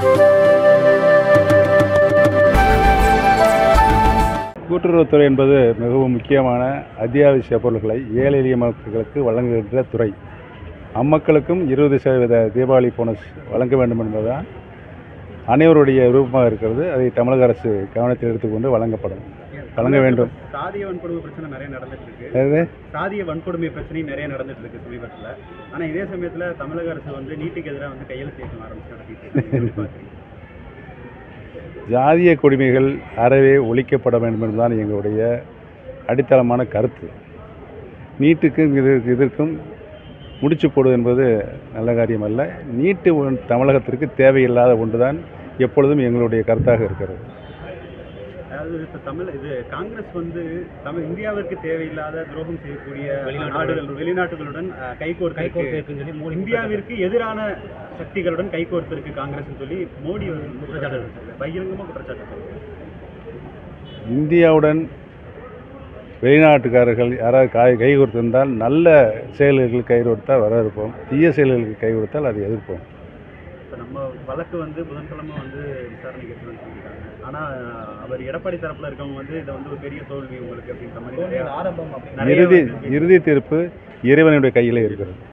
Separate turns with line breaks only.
கூட்டுறவுத்துறை என்பது மிகவும் முக்கியமான அத்தியாவசிய பொருட்களை ஏழை எளிய மக்களுக்கு வழங்குகின்ற துறை அம்மக்களுக்கும் இருபது சதவீத தீபாவளி போனஸ் வழங்க வேண்டும் என்பதுதான் அனைவருடைய விருப்பமாக இருக்கிறது அதை தமிழக அரசு கவனத்தில் எடுத்துக்கொண்டு வழங்கப்படும் வழங்க வேண்டும்
சாதிய வன்கொடுமை பிரச்சனை நிறைய நடந்துட்டு இருக்கு
அதாவது
சாதிய வன்கொடுமை பிரச்சனை நிறைய நடந்துட்டு இருக்கு சமீபத்தில் ஆனா இதே சமயத்துல தமிழக அரசு வந்து நீட்டுக்கு எதிராக வந்து கையெழுத்து இயக்கம் ஆரம்பிச்சு நடத்திட்டு இருக்கு எப்படி பார்க்கறீங்க?
ஜாதிய கொடுமைகள் அறவே ஒழிக்கப்பட வேண்டும் என்பதுதான் எங்களுடைய அடித்தளமான கருத்து நீட்டுக்கும் இதற்கு இதற்கும் முடிச்சு போடுவது என்பது நல்ல காரியம் அல்ல நீட்டு ஒன்- தமிழகத்திற்கு தேவையில்லாத ஒன்றுதான் எப்பொழுதும் எங்களுடைய கருத்தாக இருக்கிறது
அதாவது இப்ப தமிழ் இது காங்கிரஸ் வந்து தமிழ் இந்தியாவிற்கு தேவையில்லாத துரோகம் செய்யக்கூடிய நாடுகள் வெளிநாட்டுகளுடன் அஹ், கைகோர்த்து இந்தியாவிற்கு எதிரான சக்திகளுடன் கைகோர்த்திருக்கு காங்கிரஸ் சொல்லி மோடி வந்து குற்றச்சாட்டு வச்சிருக்காரு. பகிரங்கமா குற்றச்சாட்டு வச்சிருக்காரு.
இந்தியாவுடன் வெளிநாட்டுக்காரர்கள் யாராவது காய் கை கொடுத்திருந்தால் நல்ல செயல்களுக்கு கை கொடுத்தால் வரவேற்போம் தீய செயல்களுக்கு கை கொடுத்தால் அதை எதிர்ப்போம்
இப்ப நம்ம வழக்கு வந்து புதன்கிழமை வந்து விசாரணைக்கு எடுத்துன்னு சொல்லியிருக்காங்க ஆனா அவர் எடப்பாடி தரப்புல இருக்கவங்க வந்து இதை வந்து ஒரு பெரிய தோல்வி உங்களுக்கு அப்படின்ற மாதிரி நிறைய- நிறைய
இறுதி
வந்து
இறுதி தீர்ப்பு இறைவனுடைய கையிலே இருக்கிறது